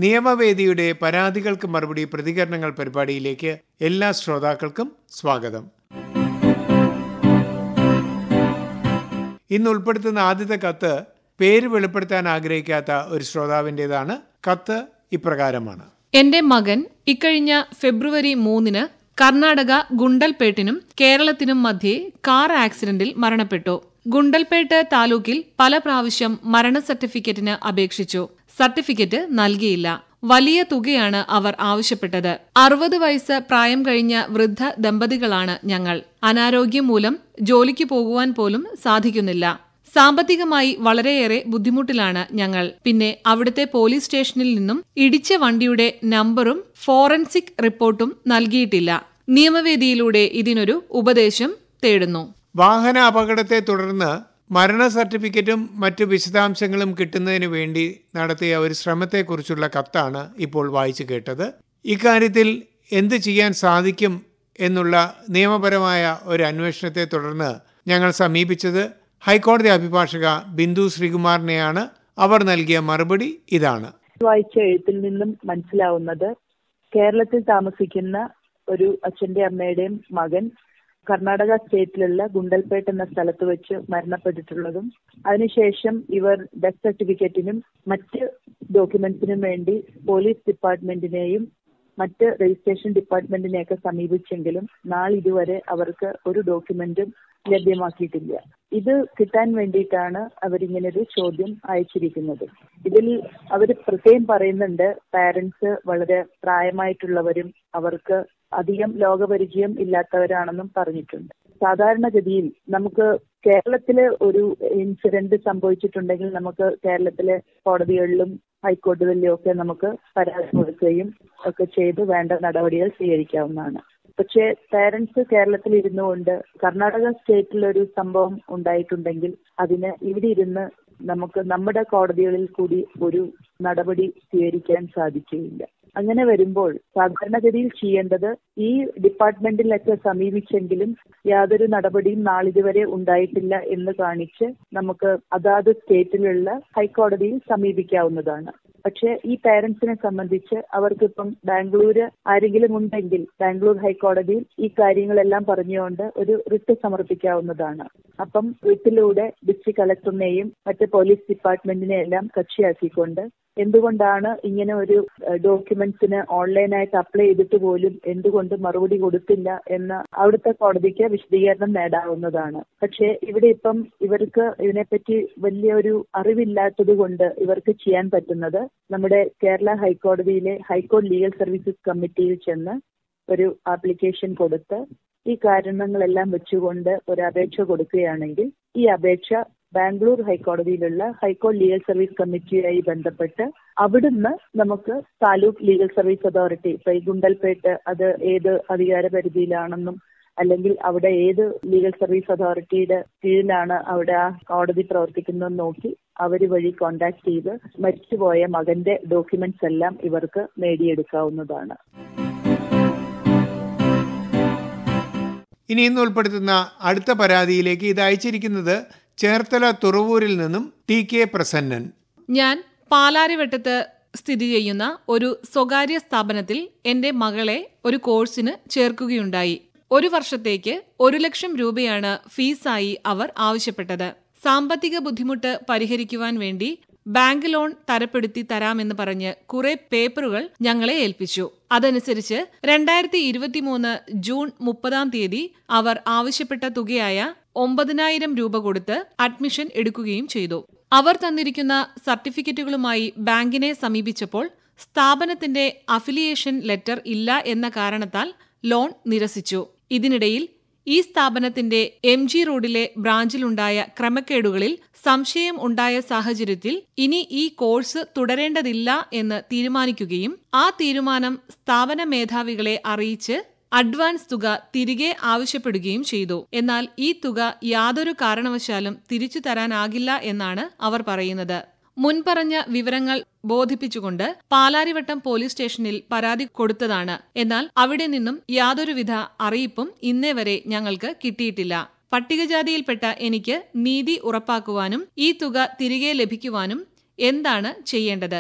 നിയമവേദിയുടെ പരാതികൾക്ക് മറുപടി പ്രതികരണങ്ങൾ പരിപാടിയിലേക്ക് എല്ലാ ശ്രോതാക്കൾക്കും സ്വാഗതം ഇന്ന് ഉൾപ്പെടുത്തുന്ന ആദ്യത്തെ കത്ത് പേര് വെളിപ്പെടുത്താൻ ആഗ്രഹിക്കാത്ത ഒരു ശ്രോതാവിൻ്റെതാണ് കത്ത് ഇപ്രകാരമാണ് എന്റെ മകൻ ഇക്കഴിഞ്ഞ ഫെബ്രുവരി മൂന്നിന് കർണാടക ഗുണ്ടൽപേട്ടിനും കേരളത്തിനും മധ്യേ കാർ ആക്സിഡന്റിൽ മരണപ്പെട്ടു ഗുണ്ടൽപേട്ട് താലൂക്കിൽ പല പ്രാവശ്യം മരണ സർട്ടിഫിക്കറ്റിന് അപേക്ഷിച്ചു സർട്ടിഫിക്കറ്റ് നൽകിയില്ല വലിയ തുകയാണ് അവർ ആവശ്യപ്പെട്ടത് അറുപത് വയസ്സ് പ്രായം കഴിഞ്ഞ വൃദ്ധ ദമ്പതികളാണ് ഞങ്ങൾ അനാരോഗ്യം മൂലം ജോലിക്ക് പോകുവാൻ പോലും സാധിക്കുന്നില്ല സാമ്പത്തികമായി വളരെയേറെ ബുദ്ധിമുട്ടിലാണ് ഞങ്ങൾ പിന്നെ അവിടുത്തെ പോലീസ് സ്റ്റേഷനിൽ നിന്നും ഇടിച്ച വണ്ടിയുടെ നമ്പറും ഫോറൻസിക് റിപ്പോർട്ടും നൽകിയിട്ടില്ല നിയമവേദിയിലൂടെ ഇതിനൊരു ഉപദേശം തേടുന്നു വാഹന അപകടത്തെ തുടർന്ന് മരണ സർട്ടിഫിക്കറ്റും മറ്റു വിശദാംശങ്ങളും കിട്ടുന്നതിന് വേണ്ടി നടത്തിയ ഒരു ശ്രമത്തെക്കുറിച്ചുള്ള കത്താണ് ഇപ്പോൾ വായിച്ചു കേട്ടത് ഇക്കാര്യത്തിൽ എന്ത് ചെയ്യാൻ സാധിക്കും എന്നുള്ള നിയമപരമായ ഒരു അന്വേഷണത്തെ തുടർന്ന് ഞങ്ങൾ സമീപിച്ചത് ഹൈക്കോടതി അഭിഭാഷക ബിന്ദു ശ്രീകുമാറിനെയാണ് അവർ നൽകിയ മറുപടി ഇതാണ് വായിച്ച എഴുത്തിൽ നിന്നും മനസ്സിലാവുന്നത് കേരളത്തിൽ താമസിക്കുന്ന ഒരു അച്ഛന്റെ അമ്മയുടെയും മകൻ കർണാടക സ്റ്റേറ്റിലുള്ള ഗുണ്ടൽപേട്ട് എന്ന സ്ഥലത്ത് വെച്ച് മരണപ്പെട്ടിട്ടുള്ളതും അതിനുശേഷം ഇവർ ഡെത്ത് സർട്ടിഫിക്കറ്റിനും മറ്റ് ഡോക്യുമെന്റ്സിനും വേണ്ടി പോലീസ് ഡിപ്പാർട്ട്മെന്റിനെയും മറ്റ് രജിസ്ട്രേഷൻ ഡിപ്പാർട്ട്മെന്റിനെയൊക്കെ സമീപിച്ചെങ്കിലും നാളിതുവരെ അവർക്ക് ഒരു ഡോക്യുമെന്റും ലഭ്യമാക്കിയിട്ടില്ല ഇത് കിട്ടാൻ വേണ്ടിയിട്ടാണ് അവരിങ്ങനെ ഒരു ചോദ്യം അയച്ചിരിക്കുന്നത് ഇതിൽ അവർ പ്രത്യേകം പറയുന്നുണ്ട് പാരന്റ്സ് വളരെ പ്രായമായിട്ടുള്ളവരും അവർക്ക് അധികം ലോകപരിചയം ഇല്ലാത്തവരാണെന്നും പറഞ്ഞിട്ടുണ്ട് സാധാരണഗതിയിൽ നമുക്ക് കേരളത്തിലെ ഒരു ഇൻസിഡന്റ് സംഭവിച്ചിട്ടുണ്ടെങ്കിൽ നമുക്ക് കേരളത്തിലെ കോടതികളിലും ഹൈക്കോടതികളിലും ഒക്കെ നമുക്ക് പരാതി കൊടുക്കുകയും ഒക്കെ ചെയ്ത് വേണ്ട നടപടികൾ സ്വീകരിക്കാവുന്നതാണ് പക്ഷേ പാരന്റ്സ് കേരളത്തിൽ ഇരുന്നു കൊണ്ട് കർണാടക സ്റ്റേറ്റിൽ ഒരു സംഭവം ഉണ്ടായിട്ടുണ്ടെങ്കിൽ അതിന് ഇവിടെ ഇരുന്ന് നമുക്ക് നമ്മുടെ കോടതികളിൽ കൂടി ഒരു നടപടി സ്വീകരിക്കാൻ സാധിക്കുകയില്ല അങ്ങനെ വരുമ്പോൾ സാധാരണഗതിയിൽ ചെയ്യേണ്ടത് ഈ ഡിപ്പാർട്ട്മെന്റിലൊക്കെ സമീപിച്ചെങ്കിലും യാതൊരു നടപടിയും നാളിതുവരെ ഉണ്ടായിട്ടില്ല എന്ന് കാണിച്ച് നമുക്ക് അതാത് സ്റ്റേറ്റിലുള്ള ഹൈക്കോടതിയിൽ സമീപിക്കാവുന്നതാണ് പക്ഷേ ഈ പേരൻസിനെ സംബന്ധിച്ച് അവർക്കിപ്പം ബാംഗ്ലൂര് ആരെങ്കിലും ഉണ്ടെങ്കിൽ ബാംഗ്ലൂർ ഹൈക്കോടതിയിൽ ഈ കാര്യങ്ങളെല്ലാം പറഞ്ഞുകൊണ്ട് ഒരു റിട്ട് സമർപ്പിക്കാവുന്നതാണ് അപ്പം റിട്ടിലൂടെ ഡിസ്ട്രിക്ട് കളക്ടറിനെയും മറ്റ് പോലീസ് ഡിപ്പാർട്ട്മെന്റിനെ എല്ലാം കക്ഷിയാക്കിക്കൊണ്ട് എന്തുകൊണ്ടാണ് ഇങ്ങനെ ഒരു ഡോക്യുമെന്റ്സിന് ഓൺലൈനായിട്ട് അപ്ലൈ ചെയ്തിട്ട് പോലും എന്തുകൊണ്ട് മറുപടി കൊടുത്തില്ല എന്ന് അവിടുത്തെ കോടതിക്ക് വിശദീകരണം നേടാവുന്നതാണ് പക്ഷേ ഇവിടെ ഇപ്പം ഇവർക്ക് ഇതിനെപ്പറ്റി വലിയൊരു അറിവില്ലാത്തത് കൊണ്ട് ഇവർക്ക് ചെയ്യാൻ പറ്റുന്നത് നമ്മുടെ കേരള ഹൈക്കോടതിയിലെ ഹൈക്കോടതി ലീഗൽ സർവീസസ് കമ്മിറ്റിയിൽ ചെന്ന് ഒരു ആപ്ലിക്കേഷൻ കൊടുത്ത് ഈ കാരണങ്ങളെല്ലാം വെച്ചുകൊണ്ട് ഒരു അപേക്ഷ കൊടുക്കുകയാണെങ്കിൽ ഈ അപേക്ഷ ബാംഗ്ലൂർ ഹൈക്കോടതിയിലുള്ള ഹൈക്കോടതി ലീഗൽ സർവീസ് കമ്മിറ്റിയുമായി ബന്ധപ്പെട്ട് അവിടുന്ന് നമുക്ക് താലൂക്ക് ലീഗൽ സർവീസ് അതോറിറ്റി ഇപ്പൊ ഈ ഗുണ്ടൽപേട്ട് അത് ഏത് അധികാര പരിധിയിലാണെന്നും അല്ലെങ്കിൽ അവിടെ ഏത് ലീഗൽ സർവീസ് അതോറിറ്റിയുടെ കീഴിലാണ് അവിടെ ആ കോടതി പ്രവർത്തിക്കുന്നതെന്ന് നോക്കി അവർ വഴി കോണ്ടാക്ട് ചെയ്ത് മരിച്ചുപോയ മകന്റെ ഡോക്യുമെന്റ്സ് എല്ലാം ഇവർക്ക് നേടിയെടുക്കാവുന്നതാണ് ഇനി ഇന്ന് ഉൾപ്പെടുത്തുന്ന അടുത്ത പരാതിയിലേക്ക് ഇത് അയച്ചിരിക്കുന്നത് ചേർത്തല തുറവൂരിൽ നിന്നും ടി കെ പ്രസന്നൻ ഞാൻ പാലാരിവട്ടത്ത് സ്ഥിതി ചെയ്യുന്ന ഒരു സ്വകാര്യ സ്ഥാപനത്തിൽ എന്റെ മകളെ ഒരു കോഴ്സിന് ചേർക്കുകയുണ്ടായി ഒരു വർഷത്തേക്ക് ഒരു ലക്ഷം രൂപയാണ് ഫീസായി അവർ ആവശ്യപ്പെട്ടത് സാമ്പത്തിക ബുദ്ധിമുട്ട് പരിഹരിക്കുവാൻ വേണ്ടി ബാങ്ക് ലോൺ തരപ്പെടുത്തി തരാമെന്ന് പറഞ്ഞ് കുറെ പേപ്പറുകൾ ഞങ്ങളെ ഏൽപ്പിച്ചു അതനുസരിച്ച് രണ്ടായിരത്തി ഇരുപത്തിമൂന്ന് ജൂൺ മുപ്പതാം തീയതി അവർ ആവശ്യപ്പെട്ട തുകയായ ഒമ്പതിനായിരം രൂപ കൊടുത്ത് അഡ്മിഷൻ എടുക്കുകയും ചെയ്തു അവർ തന്നിരിക്കുന്ന സർട്ടിഫിക്കറ്റുകളുമായി ബാങ്കിനെ സമീപിച്ചപ്പോൾ സ്ഥാപനത്തിന്റെ അഫിലിയേഷൻ ലെറ്റർ ഇല്ല എന്ന കാരണത്താൽ ലോൺ നിരസിച്ചു ഇതിനിടയിൽ ഈ സ്ഥാപനത്തിന്റെ എം ജി റോഡിലെ ബ്രാഞ്ചിലുണ്ടായ ക്രമക്കേടുകളിൽ സംശയം ഉണ്ടായ സാഹചര്യത്തിൽ ഇനി ഈ കോഴ്സ് തുടരേണ്ടതില്ല എന്ന് തീരുമാനിക്കുകയും ആ തീരുമാനം സ്ഥാപന മേധാവികളെ അറിയിച്ച് അഡ്വാൻസ് തുക തിരികെ ആവശ്യപ്പെടുകയും ചെയ്തു എന്നാൽ ഈ തുക യാതൊരു കാരണവശാലും തിരിച്ചു തരാനാകില്ല എന്നാണ് അവർ പറയുന്നത് മുൻപറഞ്ഞ വിവരങ്ങൾ ബോധിപ്പിച്ചുകൊണ്ട് പാലാരിവട്ടം പോലീസ് സ്റ്റേഷനിൽ പരാതി കൊടുത്തതാണ് എന്നാൽ അവിടെ നിന്നും യാതൊരുവിധ അറിയിപ്പും ഇന്നേ വരെ ഞങ്ങൾക്ക് കിട്ടിയിട്ടില്ല പട്ടികജാതിയിൽപ്പെട്ട എനിക്ക് നീതി ഉറപ്പാക്കുവാനും ഈ തുക തിരികെ ലഭിക്കുവാനും എന്താണ് ചെയ്യേണ്ടത്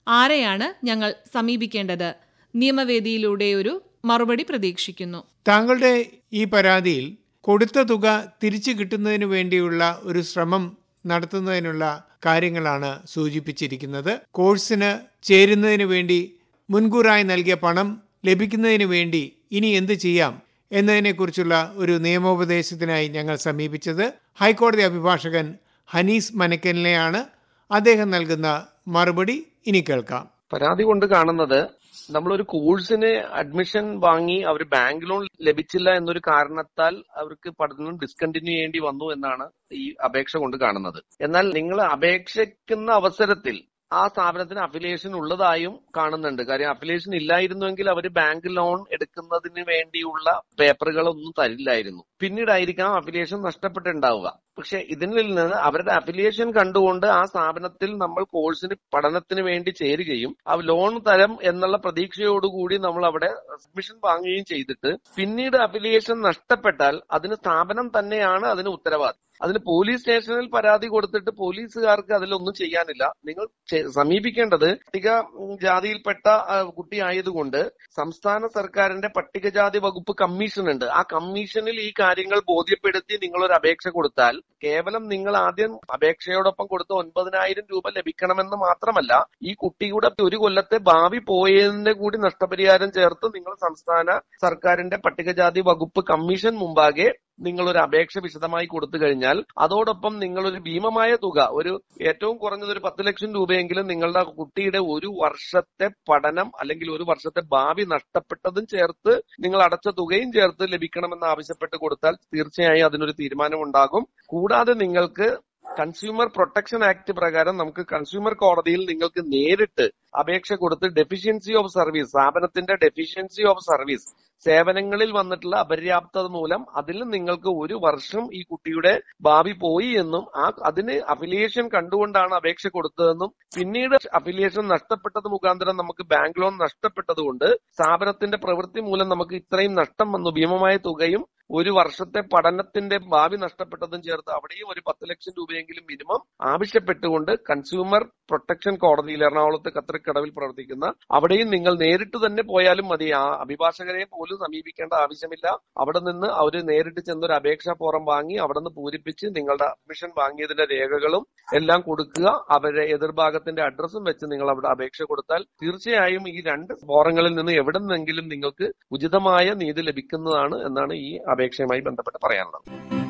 ആരെയാണ് ഞങ്ങൾ സമീപിക്കേണ്ടത് നിയമവേദിയിലൂടെ ഒരു മറുപടി പ്രതീക്ഷിക്കുന്നു താങ്കളുടെ ഈ പരാതിയിൽ കൊടുത്ത തുക തിരിച്ചു കിട്ടുന്നതിന് വേണ്ടിയുള്ള ഒരു ശ്രമം നടത്തുന്നതിനുള്ള കാര്യങ്ങളാണ് സൂചിപ്പിച്ചിരിക്കുന്നത് കോഴ്സിന് ചേരുന്നതിന് വേണ്ടി മുൻകൂറായി നൽകിയ പണം ലഭിക്കുന്നതിന് വേണ്ടി ഇനി എന്ത് ചെയ്യാം എന്നതിനെക്കുറിച്ചുള്ള ഒരു നിയമോപദേശത്തിനായി ഞങ്ങൾ സമീപിച്ചത് ഹൈക്കോടതി അഭിഭാഷകൻ ഹനീസ് മനക്കലിനെയാണ് അദ്ദേഹം നൽകുന്ന മറുപടി ഇനി കേൾക്കാം പരാതി കൊണ്ട് കാണുന്നത് നമ്മളൊരു കോഴ്സിന് അഡ്മിഷൻ വാങ്ങി അവർ ബാങ്ക് ലോൺ ലഭിച്ചില്ല എന്നൊരു കാരണത്താൽ അവർക്ക് പഠനം ഡിസ്കണ്ടിന്യൂ ചെയ്യേണ്ടി വന്നു എന്നാണ് ഈ അപേക്ഷ കൊണ്ട് കാണുന്നത് എന്നാൽ നിങ്ങൾ അപേക്ഷിക്കുന്ന അവസരത്തിൽ ആ സ്ഥാപനത്തിന് അഫിലിയേഷൻ ഉള്ളതായും കാണുന്നുണ്ട് കാര്യം അഫിലിയേഷൻ ഇല്ലായിരുന്നുവെങ്കിൽ അവർ ബാങ്ക് ലോൺ എടുക്കുന്നതിന് വേണ്ടിയുള്ള പേപ്പറുകളൊന്നും തരില്ലായിരുന്നു പിന്നീടായിരിക്കണം അഫിലിയേഷൻ നഷ്ടപ്പെട്ടുണ്ടാവുക പക്ഷെ ഇതിൽ നിന്ന് അവരുടെ അഫിലിയേഷൻ കണ്ടുകൊണ്ട് ആ സ്ഥാപനത്തിൽ നമ്മൾ കോഴ്സിന് പഠനത്തിന് വേണ്ടി ചേരുകയും ആ ലോൺ തരം എന്നുള്ള പ്രതീക്ഷയോടുകൂടി നമ്മൾ അവിടെ അഡ്മിഷൻ വാങ്ങുകയും ചെയ്തിട്ട് പിന്നീട് അഫിലിയേഷൻ നഷ്ടപ്പെട്ടാൽ അതിന് സ്ഥാപനം തന്നെയാണ് അതിന് ഉത്തരവാദി അതിന് പോലീസ് സ്റ്റേഷനിൽ പരാതി കൊടുത്തിട്ട് പോലീസുകാർക്ക് അതിലൊന്നും ചെയ്യാനില്ല നിങ്ങൾ ചെ- സമീപിക്കേണ്ടത് പട്ടിക ഉം, ജാതിയിൽപ്പെട്ട ആ, കുട്ടിയായതുകൊണ്ട് സംസ്ഥാന സർക്കാരിന്റെ പട്ടികജാതി വകുപ്പ് കമ്മീഷൻ ഉണ്ട് ആ കമ്മീഷനിൽ ഈ കാര്യങ്ങൾ ബോധ്യപ്പെടുത്തി നിങ്ങൾ ഒരു അപേക്ഷ കൊടുത്താൽ കേവലം നിങ്ങൾ ആദ്യം അപേക്ഷയോടൊപ്പം കൊടുത്ത ഒൻപതിനായിരം രൂപ ലഭിക്കണമെന്ന് മാത്രമല്ല ഈ കുട്ടിയുടെ ഒരു കൊല്ലത്തെ ഭാവി പോയതിന്റെ കൂടി നഷ്ടപരിഹാരം ചേർത്ത് നിങ്ങൾ സംസ്ഥാന സർക്കാരിന്റെ പട്ടികജാതി വകുപ്പ് കമ്മീഷൻ മുമ്പാകെ നിങ്ങൾ ഒരു അപേക്ഷ വിശദമായി കൊടുത്തു കഴിഞ്ഞാൽ അതോടൊപ്പം നിങ്ങൾ ഒരു ഭീമമായ തുക ഒരു ഏറ്റവും കുറഞ്ഞത് ഒരു പത്ത് ലക്ഷം രൂപയെങ്കിലും നിങ്ങളുടെ കുട്ടിയുടെ ഒരു വർഷത്തെ പഠനം അല്ലെങ്കിൽ ഒരു വർഷത്തെ ഭാവി നഷ്ടപ്പെട്ടതും ചേർത്ത് നിങ്ങൾ അടച്ച തുകയും ചേർത്ത് ലഭിക്കണമെന്ന് ആവശ്യപ്പെട്ട് കൊടുത്താൽ തീർച്ചയായും അതിനൊരു തീരുമാനം ഉണ്ടാകും കൂടാതെ നിങ്ങൾക്ക് കൺസ്യൂമർ പ്രൊട്ടക്ഷൻ ആക്ട് പ്രകാരം നമുക്ക് കൺസ്യൂമർ കോടതിയിൽ നിങ്ങൾക്ക് നേരിട്ട് അപേക്ഷ കൊടുത്ത് ഡെഫിഷ്യൻസി ഓഫ് സർവീസ് സ്ഥാപനത്തിന്റെ ഡെഫിഷ്യൻസി ഓഫ് സർവീസ് സേവനങ്ങളിൽ വന്നിട്ടുള്ള അപര്യാപ്തത മൂലം അതിൽ നിങ്ങൾക്ക് ഒരു വർഷം ഈ കുട്ടിയുടെ ഭാവി പോയി എന്നും ആ അതിന് അഫിലിയേഷൻ കണ്ടുകൊണ്ടാണ് അപേക്ഷ കൊടുത്തതെന്നും പിന്നീട് അഫിലിയേഷൻ നഷ്ടപ്പെട്ടത് മുഖാന്തരം നമുക്ക് ബാങ്ക് ലോൺ നഷ്ടപ്പെട്ടതുകൊണ്ട് സ്ഥാപനത്തിന്റെ പ്രവൃത്തി മൂലം നമുക്ക് ഇത്രയും നഷ്ടം വന്നു ഭീമമായ തുകയും ഒരു വർഷത്തെ പഠനത്തിന്റെ ഭാവി നഷ്ടപ്പെട്ടതും ചേർത്ത് അവിടെയും ഒരു പത്ത് ലക്ഷം രൂപയെങ്കിലും മിനിമം ആവശ്യപ്പെട്ടുകൊണ്ട് കൺസ്യൂമർ പ്രൊട്ടക്ഷൻ കോടതിയിൽ എറണാകുളത്ത് കത്രക്കടവിൽ പ്രവർത്തിക്കുന്ന അവിടെയും നിങ്ങൾ നേരിട്ട് തന്നെ പോയാലും മതി ആ അഭിഭാഷകരെ പോലും സമീപിക്കേണ്ട ആവശ്യമില്ല അവിടെ നിന്ന് അവർ നേരിട്ട് ചെന്നൊരു അപേക്ഷാ ഫോറം വാങ്ങി അവിടെ നിന്ന് പൂരിപ്പിച്ച് നിങ്ങളുടെ അഡ്മിഷൻ വാങ്ങിയതിന്റെ രേഖകളും എല്ലാം കൊടുക്കുക അവരുടെ എതിർഭാഗത്തിന്റെ അഡ്രസ്സും വെച്ച് നിങ്ങൾ അവിടെ അപേക്ഷ കൊടുത്താൽ തീർച്ചയായും ഈ രണ്ട് ഫോറങ്ങളിൽ നിന്ന് എവിടെ നിന്നെങ്കിലും നിങ്ങൾക്ക് ഉചിതമായ നീതി ലഭിക്കുന്നതാണ് എന്നാണ് ഈ അപേക്ഷയുമായി ബന്ധപ്പെട്ട് പറയാനുള്ളത്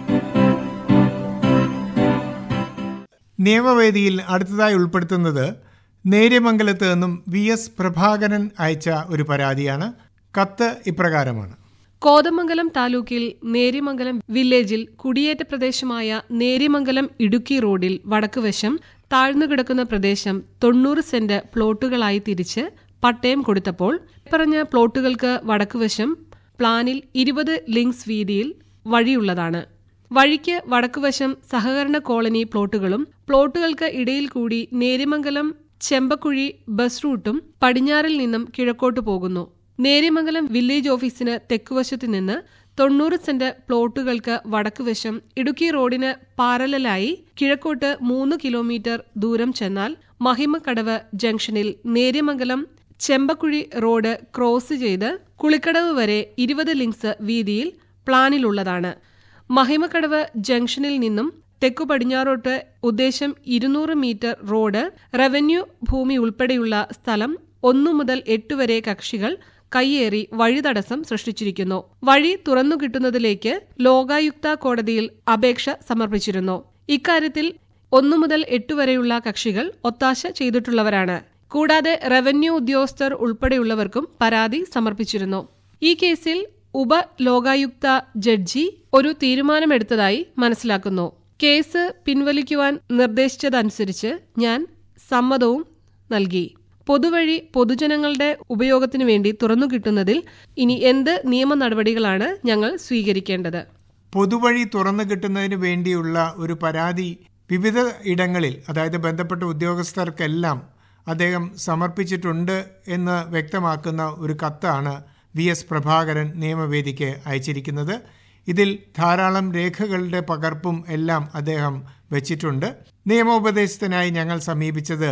നിയമവേദിയിൽ അടുത്തതായി ഉൾപ്പെടുത്തുന്നത് നേര്യമംഗലത്ത് നിന്നും വി എസ് പ്രഭാകരൻ അയച്ച ഒരു പരാതിയാണ് കത്ത് ഇപ്രകാരമാണ് കോതമംഗലം താലൂക്കിൽ നേര്യമംഗലം വില്ലേജിൽ കുടിയേറ്റ പ്രദേശമായ നേര്യമംഗലം ഇടുക്കി റോഡിൽ വടക്കുവശം താഴ്ന്നുകിടക്കുന്ന പ്രദേശം തൊണ്ണൂറ് സെന്റ് പ്ലോട്ടുകളായി തിരിച്ച് പട്ടയം കൊടുത്തപ്പോൾ പറഞ്ഞ പ്ലോട്ടുകൾക്ക് വടക്കുവശം പ്ലാനിൽ ഇരുപത് ലിങ്സ് വീതിയിൽ വഴിയുള്ളതാണ് വഴിക്ക് വടക്കുവശം സഹകരണ കോളനി പ്ലോട്ടുകളും പ്ലോട്ടുകൾക്ക് ഇടയിൽ കൂടി നേര്യമംഗലം ചെമ്പക്കുഴി ബസ് റൂട്ടും പടിഞ്ഞാറിൽ നിന്നും കിഴക്കോട്ട് പോകുന്നു നേര്യമംഗലം വില്ലേജ് ഓഫീസിന് തെക്കുവശത്തു നിന്ന് തൊണ്ണൂറ് സെന്റ് പ്ലോട്ടുകൾക്ക് വടക്കുവശം ഇടുക്കി റോഡിന് പാരലലായി കിഴക്കോട്ട് മൂന്ന് കിലോമീറ്റർ ദൂരം ചെന്നാൽ മഹിമക്കടവ് ജംഗ്ഷനിൽ നേര്യമംഗലം ചെമ്പക്കുഴി റോഡ് ക്രോസ് ചെയ്ത് കുളിക്കടവ് വരെ ഇരുപത് ലിങ്സ് വീതിയിൽ പ്ലാനിലുള്ളതാണ് മഹിമക്കടവ് ജംഗ്ഷനിൽ നിന്നും തെക്കു പടിഞ്ഞാറോട്ട് ഉദ്ദേശം ഇരുന്നൂറ് മീറ്റർ റോഡ് റവന്യൂ ഭൂമി ഉൾപ്പെടെയുള്ള സ്ഥലം ഒന്നു മുതൽ എട്ട് വരെ കക്ഷികൾ കയ്യേറി വഴിതടസ്സം സൃഷ്ടിച്ചിരിക്കുന്നു വഴി തുറന്നു കിട്ടുന്നതിലേക്ക് ലോകായുക്ത കോടതിയിൽ അപേക്ഷ സമർപ്പിച്ചിരുന്നു ഇക്കാര്യത്തിൽ ഒന്നു മുതൽ എട്ട് വരെയുള്ള കക്ഷികൾ ഒത്താശ ചെയ്തിട്ടുള്ളവരാണ് കൂടാതെ റവന്യൂ ഉദ്യോഗസ്ഥർ ഉൾപ്പെടെയുള്ളവർക്കും പരാതി സമർപ്പിച്ചിരുന്നു ഈ കേസിൽ ഉപ ലോകായുക്ത ജഡ്ജി ഒരു തീരുമാനമെടുത്തതായി മനസ്സിലാക്കുന്നു കേസ് പിൻവലിക്കുവാൻ നിർദ്ദേശിച്ചതനുസരിച്ച് ഞാൻ സമ്മതവും നൽകി പൊതുവഴി പൊതുജനങ്ങളുടെ ഉപയോഗത്തിനു വേണ്ടി തുറന്നു കിട്ടുന്നതിൽ ഇനി എന്ത് നിയമ നടപടികളാണ് ഞങ്ങൾ സ്വീകരിക്കേണ്ടത് പൊതുവഴി തുറന്നു കിട്ടുന്നതിന് വേണ്ടിയുള്ള ഒരു പരാതി വിവിധ ഇടങ്ങളിൽ അതായത് ബന്ധപ്പെട്ട ഉദ്യോഗസ്ഥർക്കെല്ലാം അദ്ദേഹം സമർപ്പിച്ചിട്ടുണ്ട് എന്ന് വ്യക്തമാക്കുന്ന ഒരു കത്താണ് വി എസ് പ്രഭാകരൻ നിയമവേദിക്ക് അയച്ചിരിക്കുന്നത് ഇതിൽ ധാരാളം രേഖകളുടെ പകർപ്പും എല്ലാം അദ്ദേഹം വെച്ചിട്ടുണ്ട് നിയമോപദേശത്തിനായി ഞങ്ങൾ സമീപിച്ചത്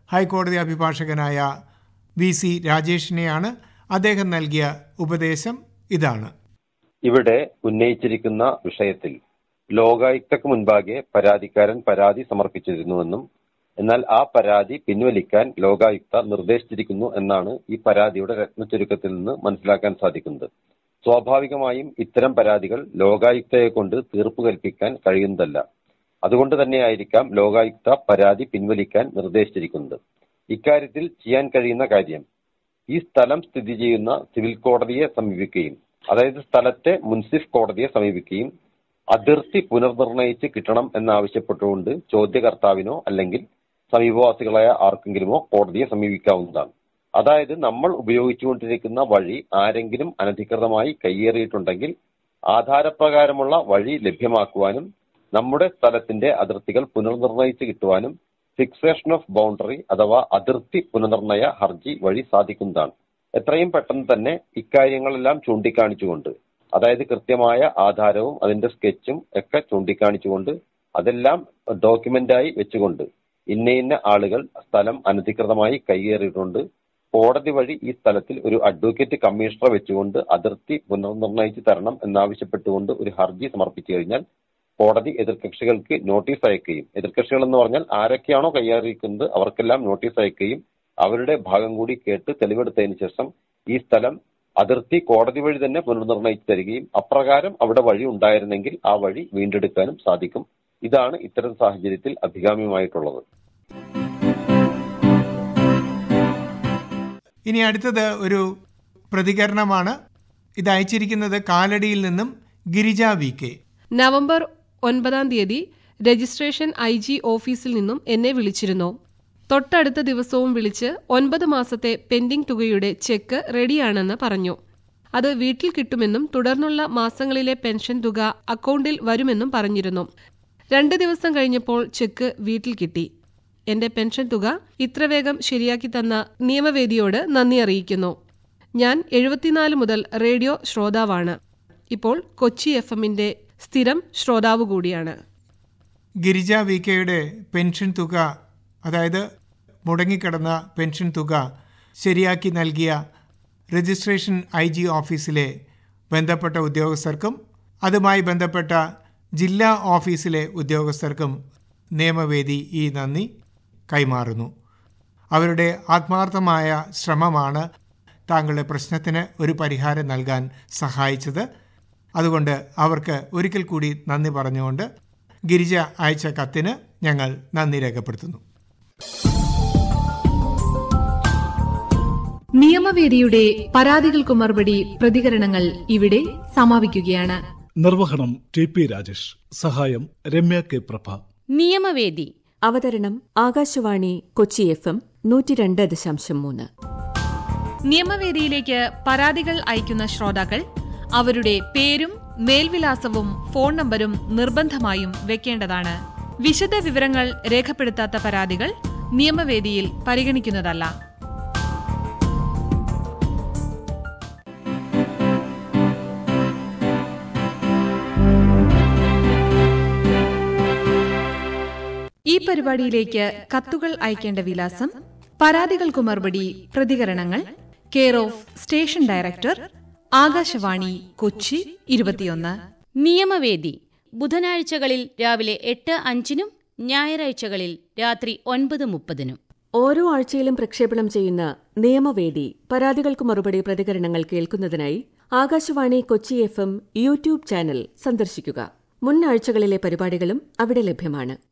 ഹൈക്കോടതി അഭിഭാഷകനായ വി സി രാജേഷിനെയാണ് അദ്ദേഹം നൽകിയ ഉപദേശം ഇതാണ് ഇവിടെ ഉന്നയിച്ചിരിക്കുന്ന വിഷയത്തിൽ ലോകായുക്തക്ക് മുൻപാകെ പരാതിക്കാരൻ പരാതി സമർപ്പിച്ചിരുന്നുവെന്നും എന്നാൽ ആ പരാതി പിൻവലിക്കാൻ ലോകായുക്ത നിർദ്ദേശിച്ചിരിക്കുന്നു എന്നാണ് ഈ പരാതിയുടെ രത്നചുരുക്കത്തിൽ നിന്ന് മനസ്സിലാക്കാൻ സാധിക്കുന്നത് സ്വാഭാവികമായും ഇത്തരം പരാതികൾ ലോകായുക്തയെ കൊണ്ട് തീർപ്പ് കൽപ്പിക്കാൻ കഴിയുന്നതല്ല അതുകൊണ്ട് തന്നെയായിരിക്കാം ലോകായുക്ത പരാതി പിൻവലിക്കാൻ നിർദ്ദേശിച്ചിരിക്കുന്നത് ഇക്കാര്യത്തിൽ ചെയ്യാൻ കഴിയുന്ന കാര്യം ഈ സ്ഥലം സ്ഥിതി ചെയ്യുന്ന സിവിൽ കോടതിയെ സമീപിക്കുകയും അതായത് സ്ഥലത്തെ മുൻസിഫ് കോടതിയെ സമീപിക്കുകയും അതിർത്തി പുനർനിർണയിച്ച് കിട്ടണം എന്നാവശ്യപ്പെട്ടുകൊണ്ട് ചോദ്യകർത്താവിനോ അല്ലെങ്കിൽ സമീപവാസികളായ ആർക്കെങ്കിലുമോ കോടതിയെ സമീപിക്കാവുന്നതാണ് അതായത് നമ്മൾ ഉപയോഗിച്ചുകൊണ്ടിരിക്കുന്ന വഴി ആരെങ്കിലും അനധികൃതമായി കയ്യേറിയിട്ടുണ്ടെങ്കിൽ ആധാരപ്രകാരമുള്ള വഴി ലഭ്യമാക്കുവാനും നമ്മുടെ സ്ഥലത്തിന്റെ അതിർത്തികൾ പുനർനിർണയിച്ച് കിട്ടുവാനും ഫിക്സേഷൻ ഓഫ് ബൗണ്ടറി അഥവാ അതിർത്തി പുനർനിർണയ ഹർജി വഴി സാധിക്കുന്നതാണ് എത്രയും പെട്ടെന്ന് തന്നെ ഇക്കാര്യങ്ങളെല്ലാം ചൂണ്ടിക്കാണിച്ചുകൊണ്ട് അതായത് കൃത്യമായ ആധാരവും അതിന്റെ സ്കെച്ചും ഒക്കെ ചൂണ്ടിക്കാണിച്ചുകൊണ്ട് അതെല്ലാം ഡോക്യുമെന്റായി വെച്ചുകൊണ്ട് ഇന്ന ഇന്ന ആളുകൾ സ്ഥലം അനധികൃതമായി കൈയേറിയിട്ടുണ്ട് കോടതി വഴി ഈ സ്ഥലത്തിൽ ഒരു അഡ്വക്കേറ്റ് കമ്മീഷണറെ വെച്ചുകൊണ്ട് അതിർത്തി പുനർനിർണയിച്ച് തരണം എന്നാവശ്യപ്പെട്ടുകൊണ്ട് ഒരു ഹർജി സമർപ്പിച്ചു കഴിഞ്ഞാൽ കോടതി എതിർകക്ഷികൾക്ക് നോട്ടീസ് അയക്കുകയും എതിർകക്ഷികൾ എന്ന് പറഞ്ഞാൽ ആരൊക്കെയാണോ കൈയേറിയിരിക്കുന്നത് അവർക്കെല്ലാം നോട്ടീസ് അയക്കുകയും അവരുടെ ഭാഗം കൂടി കേട്ട് തെളിവെടുത്തതിന് ശേഷം ഈ സ്ഥലം അതിർത്തി കോടതി വഴി തന്നെ പുനർനിർണയിച്ചു തരികയും അപ്രകാരം അവിടെ വഴി ഉണ്ടായിരുന്നെങ്കിൽ ആ വഴി വീണ്ടെടുക്കാനും സാധിക്കും ഇതാണ് ഇത്തരം സാഹചര്യത്തിൽ അഭികാമ്യമായിട്ടുള്ളത് ഇനി അടുത്തത് ഒരു പ്രതികരണമാണ് ഇത് അയച്ചിരിക്കുന്നത് കാലടിയിൽ നിന്നും ഗിരിജ വി കെ നവംബർ ഒൻപതാം തീയതി രജിസ്ട്രേഷൻ ഐ ജി ഓഫീസിൽ നിന്നും എന്നെ വിളിച്ചിരുന്നു തൊട്ടടുത്ത ദിവസവും വിളിച്ച് ഒൻപത് മാസത്തെ പെൻഡിംഗ് തുകയുടെ ചെക്ക് റെഡിയാണെന്ന് പറഞ്ഞു അത് വീട്ടിൽ കിട്ടുമെന്നും തുടർന്നുള്ള മാസങ്ങളിലെ പെൻഷൻ തുക അക്കൗണ്ടിൽ വരുമെന്നും പറഞ്ഞിരുന്നു രണ്ട് ദിവസം കഴിഞ്ഞപ്പോൾ ചെക്ക് വീട്ടിൽ കിട്ടി എന്റെ പെൻഷൻ തുക ഇത്ര വേഗം ശരിയാക്കി തന്ന നിയമവേദിയോട് നന്ദി അറിയിക്കുന്നു ഞാൻ എഴുപത്തിനാല് മുതൽ റേഡിയോ ശ്രോതാവാണ് ഇപ്പോൾ കൊച്ചി എഫ് എമ്മിന്റെ സ്ഥിരം ശ്രോതാവ് കൂടിയാണ് ഗിരിജ വി കെയുടെ പെൻഷൻ തുക അതായത് മുടങ്ങിക്കിടന്ന പെൻഷൻ തുക ശരിയാക്കി നൽകിയ രജിസ്ട്രേഷൻ ഐ ജി ഓഫീസിലെ ബന്ധപ്പെട്ട ഉദ്യോഗസ്ഥർക്കും അതുമായി ബന്ധപ്പെട്ട ജില്ലാ ഓഫീസിലെ ഉദ്യോഗസ്ഥർക്കും നിയമവേദി ഈ നന്ദി കൈമാറുന്നു അവരുടെ ആത്മാർത്ഥമായ ശ്രമമാണ് താങ്കളുടെ പ്രശ്നത്തിന് ഒരു പരിഹാരം നൽകാൻ സഹായിച്ചത് അതുകൊണ്ട് അവർക്ക് ഒരിക്കൽ കൂടി നന്ദി പറഞ്ഞുകൊണ്ട് ഗിരിജ അയച്ച കത്തിന് ഞങ്ങൾ നന്ദി രേഖപ്പെടുത്തുന്നു നിയമവേദിയുടെ പരാതികൾക്കു മറുപടി പ്രതികരണങ്ങൾ ഇവിടെ സമാപിക്കുകയാണ് നിർവഹണം ടി പി രാജേഷ് സഹായം രമ്യ കെ പ്രഭ നിയമവേദി അവതരണം ആകാശവാണി കൊച്ചി എഫ് എം നൂറ്റി രണ്ട് ദശാംശം മൂന്ന് നിയമവേദിയിലേക്ക് പരാതികൾ അയക്കുന്ന ശ്രോതാക്കൾ അവരുടെ പേരും മേൽവിലാസവും ഫോൺ നമ്പരും നിർബന്ധമായും വെക്കേണ്ടതാണ് വിശദ വിവരങ്ങൾ രേഖപ്പെടുത്താത്ത പരാതികൾ നിയമവേദിയിൽ പരിഗണിക്കുന്നതല്ല ഈ പരിപാടിയിലേക്ക് കത്തുകൾ അയക്കേണ്ട വിലാസം പരാതികൾക്കു മറുപടി പ്രതികരണങ്ങൾ care of station director Akashvani Kochi ഇരുപത്തിയൊന്ന് നിയമവേദി ബുധനാഴ്ചകളിൽ രാവിലെ എട്ട് അഞ്ചിനും ഞായറാഴ്ചകളിൽ രാത്രി ഒൻപത് മുപ്പതിനും ഓരോ ആഴ്ചയിലും പ്രക്ഷേപണം ചെയ്യുന്ന നിയമവേദി പരാതികൾക്ക് മറുപടി പ്രതികരണങ്ങൾ കേൾക്കുന്നതിനായി Akashvani Kochi F M YouTube channel സന്ദർശിക്കുക മുൻ ആഴ്ചകളിലെ പരിപാടികളും അവിടെ ലഭ്യമാണ്